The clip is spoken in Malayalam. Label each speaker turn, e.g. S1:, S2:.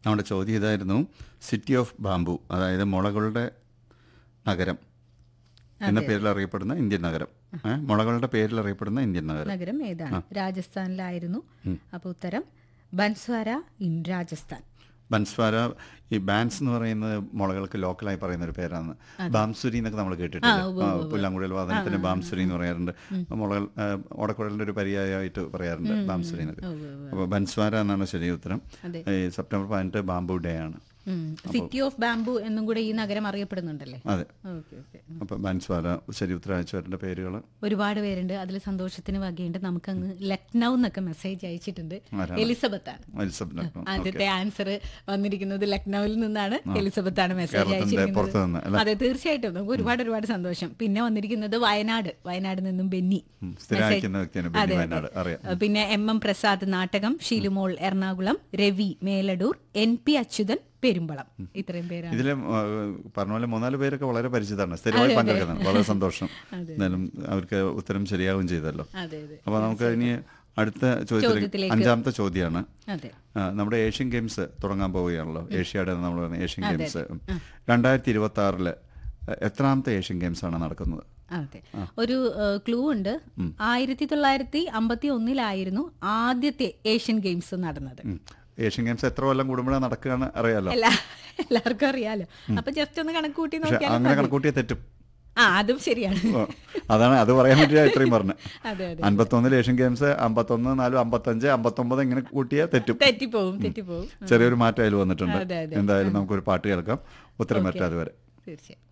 S1: നമ്മുടെ ചോദ്യം ഇതായിരുന്നു സിറ്റി ഓഫ് ബാംബു അതായത് മുളകളുടെ നഗരം എന്ന പേരിൽ അറിയപ്പെടുന്ന ഇന്ത്യൻ നഗരം ഏ? മുളകളുടെ പേരിൽ അറിയപ്പെടുന്ന ഇന്ത്യൻ നഗരം
S2: നഗരം ഏതാണ് രാജസ്ഥാനിലായിരുന്നു അപ്പൊ ഉത്തരം ബൻസ്വാര ഇൻ രാജസ്ഥാൻ
S1: ബൻസ്വാര ഈ ബാൻസ് എന്ന് പറയുന്നത് മുളകൾക്ക് ലോക്കലായി പറയുന്ന ഒരു പേരാണ് ബാംസുരി എന്നൊക്കെ നമ്മൾ കേട്ടിട്ടില്ല ആ, പുല്ലാങ്കുഴൽ വാദനത്തിന് ബാംസുരി എന്ന് പറയാറുണ്ട് മുളകൾ ആ, ഓടക്കുഴലിന്റെ ഒരു പര്യായമായിട്ട് പറയാറുണ്ട് ബാംസുരി എന്നൊക്കെ അപ്പോൾ ബൻസ്വാര എന്നാണ് ശരി ഉത്തരം
S2: അതെ.
S1: ഈ സെപ്റ്റംബർ പതിനെട്ട് ബാംബു ഡേ ആണ്
S2: സിറ്റി ഓഫ് ബാംബു എന്നും കൂടെ ഈ നഗരം അറിയപ്പെടുന്നുണ്ടല്ലേ
S1: അതെ
S2: ഓക്കെ ഓക്കെ
S1: അപ്പോൾ ബൻസ്വാര ശരി ഉത്തരം അയച്ചവരുടെ പേരുകൾ
S2: ഒരുപാട് പേരുണ്ട് അതിൽ സന്തോഷത്തിന് വകയുണ്ട് നമുക്കങ്ങ് ലക്നൗ എന്നൊക്കെ മെസ്സേജ് അയച്ചിട്ടുണ്ട്
S1: ആരാണ്?
S2: എലിസബത്ത് ആണ്
S1: എലിസബത്ത്
S2: ആദ്യത്തെ ആൻസർ വന്നിരിക്കുന്നത് ലക്നൌവിൽ നിന്നാണ് എലിസബത്ത് ആണ് മെസ്സേജ്
S1: കേരളത്തിന്റെ പുറത്ത് നിന്ന്,
S2: അയച്ചിരിക്കുന്നത് അതെ തീർച്ചയായിട്ടും നമുക്ക് ഒരുപാട് ഒരുപാട് സന്തോഷം പിന്നെ വന്നിരിക്കുന്നത് വയനാട് വയനാട് നിന്നും ബെന്നി
S1: സ്ഥിരം അയക്കുന്ന വ്യക്തിയാണ് ബെന്നി
S2: അതെ,
S1: വയനാട്
S2: അതെ.
S1: അറിയാം
S2: പിന്നെ M M Prasad Nattakam Sheelumol Ernakulam Ravi Meladoor N P Achuthan Perumbalam ഇത്രയും പേരാണ്
S1: ഇതിലെ ആ, പറഞ്ഞ പോലെ മൂന്നാല് പേരൊക്കെ വളരെ പരിചിതമാണ് സ്ഥിരമായി പങ്കെടുക്കുന്നുണ്ട് വളരെ സന്തോഷം എന്നാലും അവർക്ക് ഉത്തരം ശരിയാവുകയും ചെയ്തല്ലോ
S2: അതെ അതെ
S1: അപ്പോൾ നമുക്ക് ഇനി അടുത്ത ചോദ്യത്തിലേക്ക്
S2: ചോദ്യത്തിലേക്ക്.
S1: അഞ്ചാമത്തെ ചോദ്യമാണ്
S2: അതെ
S1: ആ, നമ്മുടെ ഏഷ്യൻ ഗെയിംസ് തുടങ്ങാൻ പോവുകയാണല്ലോ ഏഷ്യയുടെ നമ്മൾ പറയുന്ന ഏഷ്യൻ ഗെയിംസ് രണ്ടായിരത്തി ഇരുപത്തി ആറില് എത്രാമത്തെ ഏഷ്യൻ ഗെയിംസ് ആണ് നടക്കുന്നത്
S2: അതെ ഒരു ക്ലൂ ഉണ്ട് ആയിരത്തി തൊള്ളായിരത്തി അമ്പത്തി ഒന്നിലായിരുന്നു ആദ്യത്തെ ഏഷ്യൻ ഗെയിംസ് നടന്നത്
S1: ഉം. ഏഷ്യൻ ഗെയിംസ് എത്ര കൊല്ലം കൂടുമ്പോഴാണ് നടക്കുകയാണ് അറിയാലോ
S2: എല്ലാ എല്ലാവർക്കും അറിയാലോ അപ്പൊ ജസ്റ്റ് ഒന്ന് കണക്ക് കൂട്ടി
S1: പക്ഷെ
S2: നോക്കിയാൽ
S1: അങ്ങനെ കണക്കൂട്ടിയ തെറ്റും
S2: ആ അതും ശരിയാണ്
S1: ഓ, അതാണ് അത് പറയാൻ വേണ്ടി ഇത്രയും പറഞ്ഞത്
S2: അതെ അതെ
S1: അൻപത്തൊന്നിൽ ഏഷ്യൻ ഗെയിംസ് അമ്പത്തൊന്ന് നാലും അമ്പത്തഞ്ച് അമ്പത്തൊമ്പത് ഇങ്ങനെ കൂട്ടിയാൽ തെറ്റും
S2: തെറ്റിപ്പോവും തെറ്റിപ്പോവും
S1: ചെറിയൊരു മാറ്റം അതിൽ വന്നിട്ടുണ്ട്
S2: അതെ, അതെ.
S1: എന്തായാലും നമുക്കൊരു പാട്ട് കേൾക്കാം ഉത്തരം പറ്റാതെ വരെ
S2: തീർച്ചയായും